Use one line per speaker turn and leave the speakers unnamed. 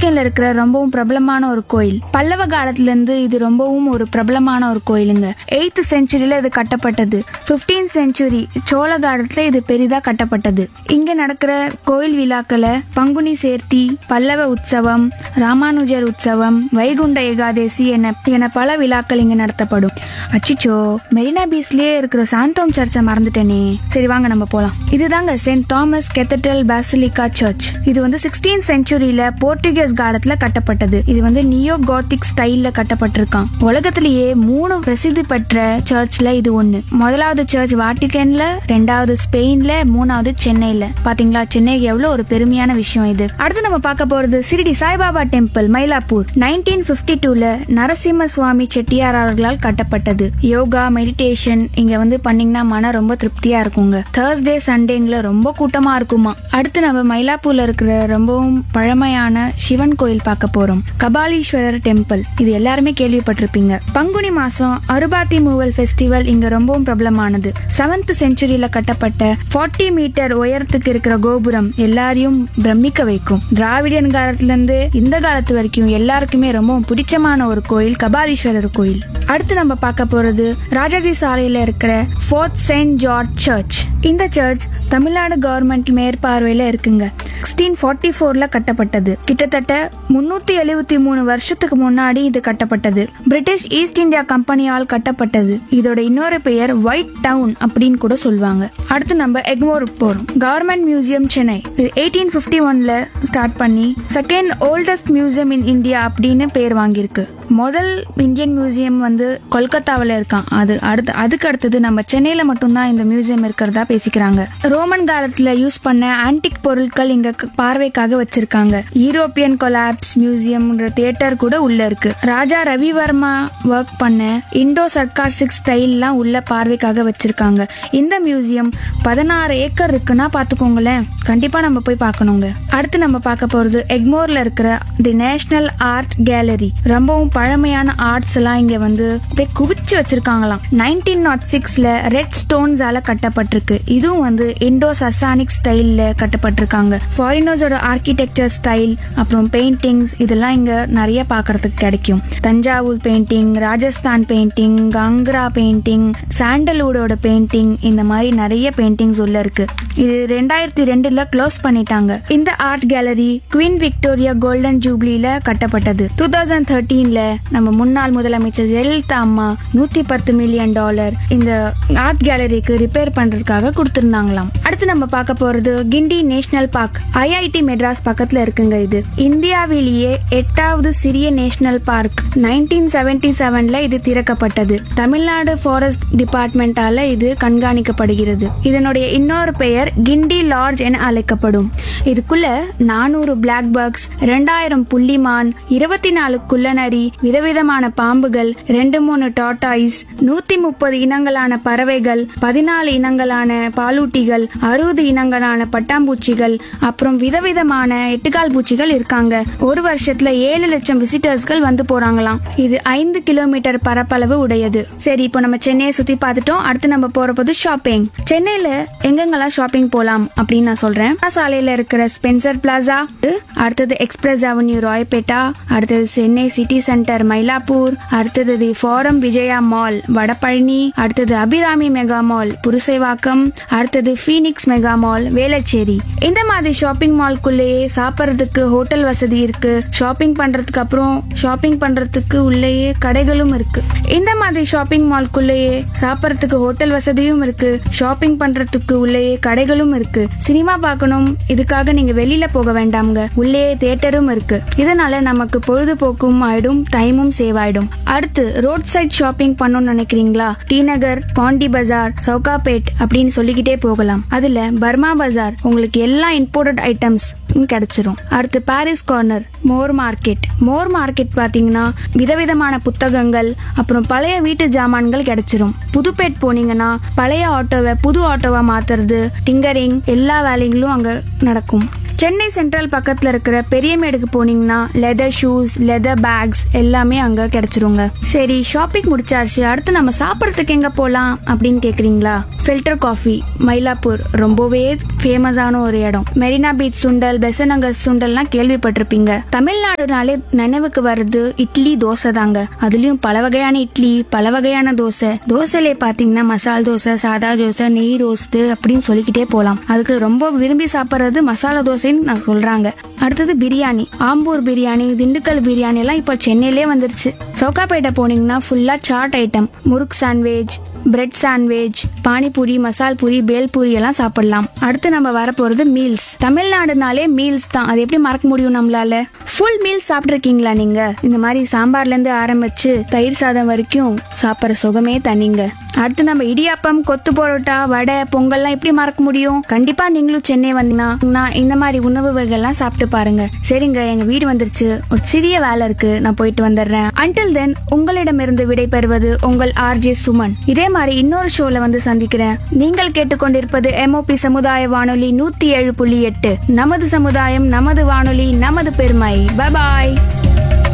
சிக்கன்ல இருக்கிற ரொம்பவும் பிரபலமான ஒரு கோயில் பல்லவ காலத்துல இருந்து இது ரொம்பவும் ஒரு பிரபலமான ஒரு கோயிலுங்க எயித்து செஞ்சுரியில இது கட்டப்பட்டது 15th செஞ்சுரி சோழ காலத்துல இது பெரிதா கட்டப்பட்டது இங்க நடக்கிற கோயில் விழாக்களை பங்குனி சேர்த்தி பல்லவ உற்சவம் ராமானுஜர் உற்சவம் வைகுண்ட ஏகாதேசி என என பல விழாக்கள் இங்க நடத்தப்படும் அச்சிச்சோ மெரினா பீச்லயே இருக்கிற சாந்தோம் சர்ச்சை மறந்துட்டேனே சரி வாங்க நம்ம போலாம் இதுதாங்க saint Thomas cathedral basilica church இது வந்து சிக்ஸ்டீன் செஞ்சுரியில போர்ச்சுகீஸ் காலத்துல கட்டப்பட்டது இது வந்து நியோ கோத்திக் ஸ்டைல்ல கட்டப்பட்டிருக்கான் உலகத்திலேயே மூணு பிரசித்தி பெற்ற சர்ச்ல இது ஒண்ணு முதலாவது சர்ச் வாட்டிகன்ல ரெண்டாவது ஸ்பெயின்ல மூணாவது சென்னையில பாத்தீங்களா சென்னைக்கு எவ்வளவு ஒரு பெருமையான விஷயம் இது அடுத்து நம்ம பார்க்க போறது Shirdi Saibaba temple Mylapore nineteen fifty டூல நரசிம்ம சுவாமி செட்டியார் அவர்களால் கட்டப்பட்டது யோகா மெடிடேஷன் இங்க வந்து பண்ணீங்கன்னா மன ரொம்ப திருப்தியா இருக்குங்க தேர்ஸ்டே சண்டேங்கள ரொம்ப கூட்டமா இருக்குமா அடுத்து நம்ம மயிலாப்பூர்ல இருக்கிற ரொம்பவும் பழமையான சிவன் கோயில் பார்க்க போறோம் கபாலீஸ்வரர் டெம்பிள் இது எல்லாருமே கேள்விப்பட்டிருப்பீங்க பங்குனி மாசம் அருபாத்தி மூவல் ஃபெஸ்டிவல் இங்க ரொம்பவும் பிரபலமானது செவன்த் செஞ்சுரியில கட்டப்பட்ட 40 மீட்டர் உயரத்துக்கு இருக்கிற கோபுரம் எல்லாரையும் பிரமிக்க வைக்கும் திராவிடியன் காலத்துல இருந்து இந்த காலத்து வரைக்கும் எல்லாருக்குமே ரொம்பவும் பிடிச்சமான ஒரு கோயில் கபாலீஸ்வரர் கோயில் அடுத்து நம்ம பார்க்க போறது ராஜாஜி சாலையில இருக்கிற ஃபோர்த் செயின்ட் ஜார்ஜ் சர்ச் இந்த சர்ச் தமிழ்நாடு கவர்மெண்ட் மேற்பார்வையில இருக்குங்க சிக்ஸ்டீன் ஃபார்ட்டி ஃபோர்ல கட்டப்பட்டது கிட்டத்தட்ட முன்னூத்தி எழுபத்தி மூணு வருஷத்துக்கு முன்னாடி இது கட்டப்பட்டது பிரிட்டிஷ் ஈஸ்ட் இந்தியா கம்பெனியால் கட்டப்பட்டது இதோட இன்னொரு பெயர் ஒயிட் டவுன் அப்படின்னு கூட சொல்லுவாங்க அடுத்து நம்ம எக்மோர் போறோம் கவர்மெண்ட் மியூசியம் சென்னை இது எயிட்டீன் பிப்டி ஒன்ல ஸ்டார்ட் பண்ணி second oldest museum in India அப்படின்னு பேர் வாங்கியிருக்கு முதல் இந்தியன் மியூசியம் வந்து கொல்கத்தாவில் இருக்கான் அது அடுத்து அதுக்கு அடுத்தது நம்ம சென்னையில மட்டும்தான் இந்த மியூசியம் இருக்கிறதா பேசிக்கிறாங்க ரோமன் காலத்துல யூஸ் பண்ண ஆன்டிக் பொருட்கள் இங்க க- பார்வைக்காக வச்சிருக்காங்க யூரோப்பியன் கொலாப்ஸ் மியூசியம்ன்ற தியேட்டர் கூட உள்ள இருக்கு ராஜா ரவிவர்மா ஒர்க் பண்ண இண்டோ சர்க்கார் சிக்ஸ் ஸ்டைல்லாம் உள்ள பார்வைக்காக வச்சிருக்காங்க இந்த மியூசியம் பதினாறு ஏக்கர் இருக்குன்னா பாத்துக்கோங்களேன் கண்டிப்பா நம்ம போய் பார்க்கணுங்க அடுத்து நம்ம பார்க்க போறது எக்மோர்ல இருக்கிற தி நேஷனல் ஆர்ட் கேலரி ரொம்பவும் பழமையான ஆர்ட்ஸ் எல்லாம் இங்க வந்து அப்படியே குவிச்சு வச்சிருக்காங்களாம் நைன்டீன் நாட் சிக்ஸ்ல ரெட் ஸ்டோன்ஸால கட்டப்பட்டிருக்கு இதுவும் வந்து இண்டோ சசானிக் ஸ்டைல்ல கட்டப்பட்டிருக்காங்க ஃபாரினர்ஸோட ஆர்கிடெக்சர் ஸ்டைல் அப்புறம் பெயிண்டிங்ஸ் இதெல்லாம் இங்க நிறைய பார்க்கிறதுக்கு கிடைக்கும் Thanjavur painting Rajasthan painting Kangra painting சாண்டல்வுடோட பெயிண்டிங் இந்த மாதிரி நிறைய பெயிண்டிங்ஸ் உள்ள இருக்கு இது ரெண்டாயிரத்தி ரெண்டுல க்ளோஸ் பண்ணிட்டாங்க இந்த art gallery queen Victoria golden ஜூப்ளில கட்டப்பட்டது டூ தௌசண்ட் தேர்ட்டீன்ல நம்ம முன்னாள் முதலமைச்சர் ஜெயலலிதா அம்மா நூத்தி பத்து மில்லியன் டாலர் இந்த ஆர்ட் கேலரிக்கு ரிப்பேர் பண்றதுக்காக கொடுத்திருந்தாங்களாம் அடுத்து நம்ம பார்க்க போறது Guindy national park IIT Madras பக்கத்துல இருக்குங்க இது இந்தியாவிலேயே எட்டாவது சிறிய நேஷனல் பார்க் நைன்டீன் செவன்டி செவன்ல இது திறக்கப்பட்டது தமிழ்நாடு ஃபாரஸ்ட் டிபார்ட்மெண்டால இது கண்காணிக்கப்படுகிறது இதனுடைய இன்னொரு பெயர் கிண்டி லார்ஜ் என அழைக்கப்படும் இதுக்குள்ள நானூறு பிளாக் பக்ஸ் ரெண்டாயிரம் புள்ளிமான் இருபத்தி நாலு குள்ளநரி விதவிதமான பாம்புகள் ரெண்டு மூணு டாட்டாய்ஸ் நூத்தி முப்பது இனங்களான பறவைகள் பதினாலு இனங்களான பாலூட்டிகள் அறுபது இனங்களான பட்டாம்பூச்சிகள் அப்புறம் விதவிதமான எட்டுக்கால் பூச்சிகள் இருக்காங்க ஒரு வருஷத்துல ஏழு லட்சம் விசிட்டர்ஸ்கள் வந்து போறாங்களாம் இது ஐந்து கிலோமீட்டர் பரப்பளவு உடையது சரி இப்போ நம்ம சென்னையை சுத்தி பார்த்துட்டோம் அடுத்து நம்ம போற போது ஷாப்பிங் சென்னையில எங்கெங்கெல்லாம் ஷாப்பிங் போலாம் அப்படின்னு நான் சொல்றேன் அண்ணா சாலையில இருக்கிற ஸ்பென்சர் பிளாசா அடுத்தது எக்ஸ்பிரஸ் அவென்யூ ராயப்பேட்டா அடுத்தது சென்னை சிட்டி சென்டர் மயிலாப்பூர் அடுத்தது the forum Vijaya mall Vadapalani அடுத்தது அபிராமி மெகா மால் புருசைவாக்கம் அடுத்தது ஃபீனிக்ஸ் மெகா மால் வேளச்சேரி இந்த மாதிரி ஷாப்பிங் மால்குள்ளேயே சாப்பிட்றதுக்கு ஹோட்டல் வசதி இருக்கு ஷாப்பிங் பண்றதுக்கு அப்புறம் ஷாப்பிங் பண்றதுக்கு உள்ளேயே கடைகளும் இருக்கு இந்த மாதிரி ஷாப்பிங் மால்குள்ளேயே சாப்பிட்றதுக்கு ஹோட்டல் வசதியும் இருக்கு ஷாப்பிங் பண்றதுக்கு உள்ளேயே கடைகளும் இருக்கு சினிமா பார்க்கணும் இதுக்காக நீங்க வெளியில போக வேண்டாம்ங்க உள்ளேயே தியேட்டரும் இருக்கு இதனால நமக்கு பொழுதுபோக்கும் ஆயிடும் டைமும் சேவ் ஆயிடும் அடுத்து ரோட் சைட் ஷாப்பிங் பண்ணணும்னு நினைக்கிறீங்களா டி நகர் பாண்டி பஜார் சவுகாபேட் அப்படின்னு சொல்லிக்கிட்டே போகலாம் அதுல பர்மா பஜார் உங்களுக்கு எல்லா இம்போர்ட்டட் ஐட்டம்ஸ் கிடைச்சிரும் அடுத்து Parry's corner Moore market Moore market பாத்தீங்கன்னா விதவிதமான புத்தகங்கள் அப்புறம் பழைய வீட்டு ஜாமான்கள் கிடைச்சிரும் புதுப்பேட் போனீங்கன்னா பழைய ஆட்டோவை புது ஆட்டோவா மாத்துறது டிங்கரிங் எல்லா வேலைகளும் அங்க நடக்கும் சென்னை சென்ட்ரல் பக்கத்துல இருக்கிற பெரியமேடுக்கு போனீங்கன்னா லெதர் ஷூஸ் லெதர் பேக்ஸ் எல்லாமே அங்க கிடைச்சிருங்க சரி ஷாப்பிங் முடிச்சாச்சு அடுத்து நம்ம சாப்பிடறதுக்கு எங்க போலாம் அப்படின்னு கேக்குறீங்களா ஃபில்டர் காஃபி மயிலாப்பூர் ரொம்பவே ஃபேமஸான ஒரு இடம் மெரினா பீச் சுண்டல் பெசநகர் சுண்டல்லாம் கேள்விப்பட்டிருப்பீங்க தமிழ்நாடுனாலே நினைவுக்கு வர்றது இட்லி தோசை தாங்க அதுலயும் பல வகையான இட்லி பல வகையான தோசை தோசையிலே பாத்தீங்கன்னா மசால் தோசை சாதா தோசை நெய் ரோஸ்ட் அப்படின்னு சொல்லிக்கிட்டே போலாம் அதுக்கு ரொம்ப விரும்பி சாப்பிட்றது மசாலா தோசைன்னு நான் சொல்றாங்க அடுத்தது பிரியாணி ஆம்பூர் பிரியாணி திண்டுக்கல் பிரியாணி எல்லாம் இப்போ சென்னையிலே வந்துருச்சு சவுகாப்பேட்டை போனீங்கன்னா ஃபுல்லா சாட் ஐட்டம் முறுக் sandwich bread sandwich pani puri masal puri பேல் பூரி எல்லாம் சாப்பிடலாம் அடுத்து நம்ம வரப்போறது மீல்ஸ் தமிழ்நாடுனாலே மீல்ஸ் தான் அது எப்படி மறக்க முடியும் நம்மளால ஃபுல் மீல்ஸ் சாப்பிட்ருக்கீங்களா நீங்க இந்த மாதிரி சாம்பார்ல இருந்து ஆரம்பிச்சு தயிர் சாதம் வரைக்கும் சாப்பிட்ற சுகமே தனிங்க அடுத்து நம்ம இடியாப்பம் கொத்து பரோட்டா வடை பொங்கல்லாம் எப்படி மறக்க முடியும் கண்டிப்பா நீங்களும் சென்னை வந்தீங்கன்னா நான் இந்த மாதிரி உணவு வகைகள்லாம் சாப்பிட்டு பாருங்க சரிங்க எங்க வீடு வந்துருச்சு ஒரு சிறிய வேலை இருக்கு நான் போயிட்டு வந்துடுறேன் அன்டில் தென் உங்களிடமிருந்து விடை பெறுவது உங்கள் ஆர்ஜே சுமன் இதே மாதிரி இன்னொரு ஷோல வந்து சந்திக்கிறேன் நீங்கள் கேட்டுக்கொண்டிருப்பது எம்ஓபி சமுதாய வானொலி நூத்தி ஏழு புள்ளி எட்டு நமது சமுதாயம் நமது வானொலி நமது பெருமை பபாய்